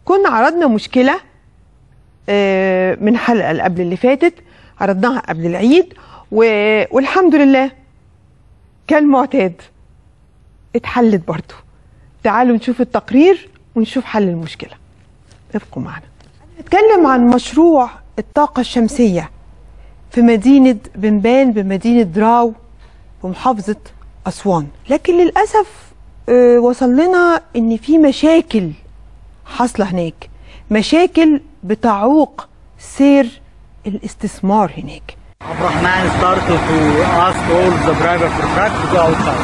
كنا عرضنا مشكله آه، من حلقه اللي قبل اللي فاتت عرضناها قبل العيد و... والحمد لله كالمعتاد اتحلت برضو تعالوا نشوف التقرير ونشوف حل المشكله ابقوا معنا نتكلم عن مشروع الطاقه الشمسيه في مدينه بنبان بمدينه دراو بمحافظه اسوان لكن للاسف آه، وصل لنا ان في مشاكل حاصله هناك مشاكل بتعوق سير الاستثمار هناك Abdurrahman started to ask all the private contractors to go outside.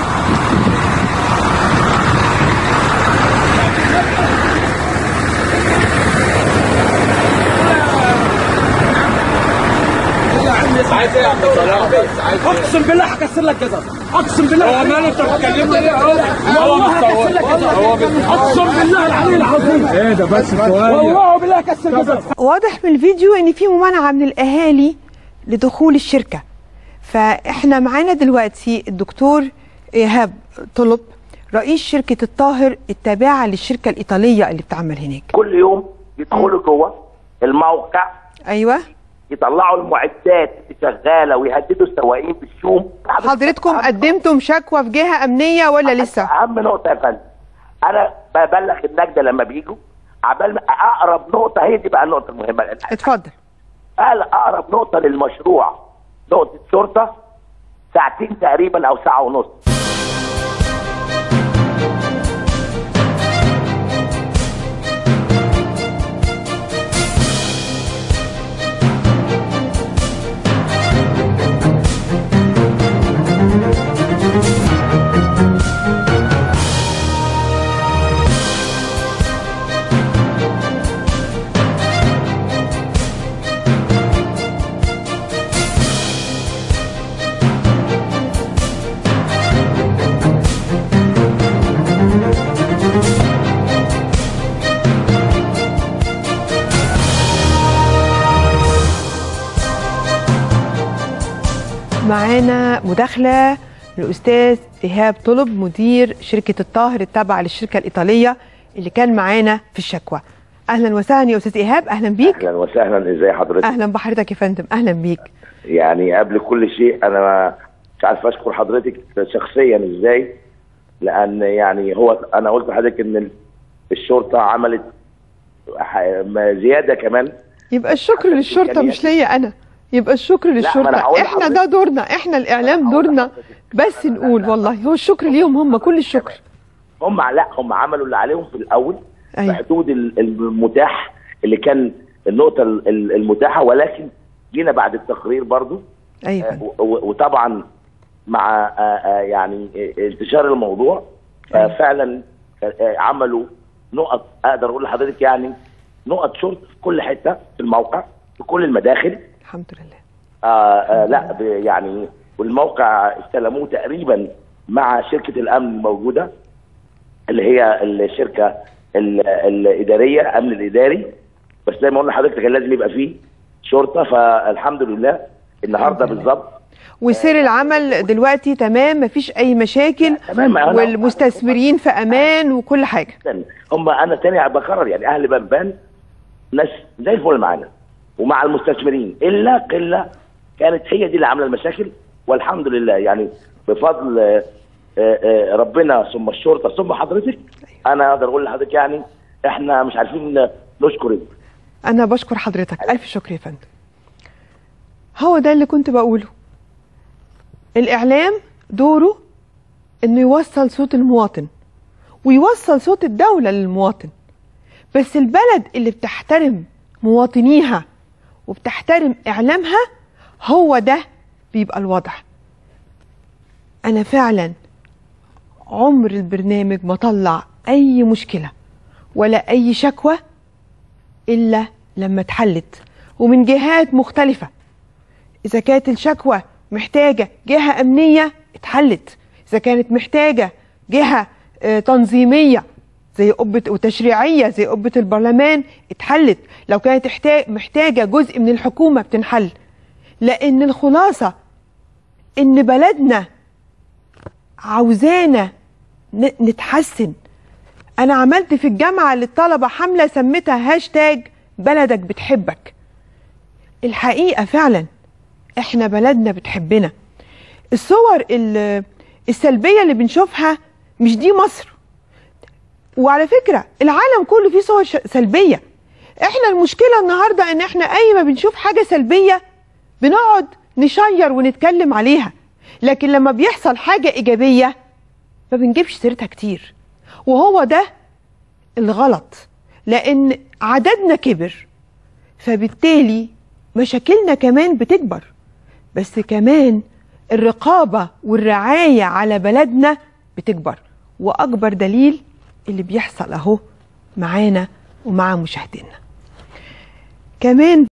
عايز ايه يا عبد السلام اقسم بالله هكسر لك جزر اقسم بالله هو ماله انت بتكلمني ليه والله هكسر لك جزر اقسم بالله العلي العظيم ايه ده بس والله بالله هكسر جزر واضح من الفيديو ان في ممانعه من الاهالي لدخول الشركه فاحنا معانا دلوقتي الدكتور ايهاب طلب رئيس شركه الطاهر التابعه للشركه الايطاليه اللي بتعمل هناك كل يوم يدخلوا جوه الموقع ايوه يطلعوا المعدات اللي شغاله ويهددوا السواقين بالشوم حضرتكم قدمتم شكوى في جهه امنيه ولا لسه اهم نقطه يا فندم انا ببلغ النجده لما بيجوا عبال ما اقرب نقطه هي دي بقى النقطه المهمه اتفضل قال اقرب نقطه للمشروع نقطه شرطه ساعتين تقريبا او ساعه ونص معانا مداخله الاستاذ ايهاب طلب مدير شركه الطاهر التابعه للشركه الايطاليه اللي كان معانا في الشكوى اهلا وسهلا يا استاذ ايهاب اهلا بيك اهلا وسهلا ازي حضرتك اهلا بحضرتك يا فندم اهلا بيك يعني قبل كل شيء انا مش عارف اشكر حضرتك شخصيا ازاي لان يعني هو انا قلت لحضرتك ان الشرطه عملت ح- ما زياده كمان يبقى الشكر للشرطه مش ليا انا يبقى الشكر ما أنا للشرطه هقول احنا لحضرتك. ده دورنا احنا الاعلام دورنا بس نقول والله هو الشكر ليهم هم كل الشكر هم لا هم عملوا اللي عليهم في الاول أيوة. في حدود ال- المتاح اللي كان النقطه ال- ال- المتاحه ولكن جينا بعد التقرير برضو ايوه آه، و- و- وطبعا مع آه، آه، يعني آه، انتشار الموضوع آه، فعلا آه، عملوا نقط اقدر اقول لحضرتك يعني نقط شرط في كل حته في الموقع في كل المداخل الحمد لله آه آه لا ب- يعني والموقع استلموه تقريبا مع شركه الامن الموجوده اللي هي الشركه ال- الاداريه امن الاداري بس زي ما قلنا لحضرتك كان لازم يبقى فيه شرطه فالحمد لله النهارده بالظبط وسير العمل دلوقتي تمام مفيش اي مشاكل تمام، أنا- والمستثمرين في امان وكل حاجه جدا هم انا تاني بكرر يعني اهل بنبان ناس زي الفل معانا ومع المستثمرين الا قله كانت هي دي اللي عامله المشاكل والحمد لله يعني بفضل آه، آه، ربنا ثم الشرطه ثم حضرتك انا اقدر اقول لحضرتك يعني احنا مش عارفين نشكر انا بشكر حضرتك الف شكر يا فندم هو ده اللي كنت بقوله الاعلام دوره انه يوصل صوت المواطن ويوصل صوت الدوله للمواطن بس البلد اللي بتحترم مواطنيها وبتحترم اعلامها هو ده بيبقى الوضع انا فعلا عمر البرنامج ما طلع اي مشكله ولا اي شكوى الا لما اتحلت ومن جهات مختلفه اذا كانت الشكوى محتاجه جهه امنيه اتحلت اذا كانت محتاجه جهه آه، تنظيميه زي قبه وتشريعيه زي قبه البرلمان اتحلت لو كانت احتاج محتاجه جزء من الحكومه بتنحل لان الخلاصه ان بلدنا عاوزانا ن- نتحسن انا عملت في الجامعه للطلبه حمله سميتها هاشتاج بلدك بتحبك الحقيقه فعلا احنا بلدنا بتحبنا الصور ال- السلبيه اللي بنشوفها مش دي مصر وعلى فكره العالم كله فيه صور ش- سلبيه احنا المشكله النهارده ان احنا اي ما بنشوف حاجه سلبيه بنقعد نشير ونتكلم عليها لكن لما بيحصل حاجه ايجابيه ما بنجيبش سيرتها كتير وهو ده الغلط لان عددنا كبر فبالتالي مشاكلنا كمان بتكبر بس كمان الرقابة والرعاية على بلدنا بتكبر وأكبر دليل اللي بيحصل أهو معانا ومع مشاهدينا كمان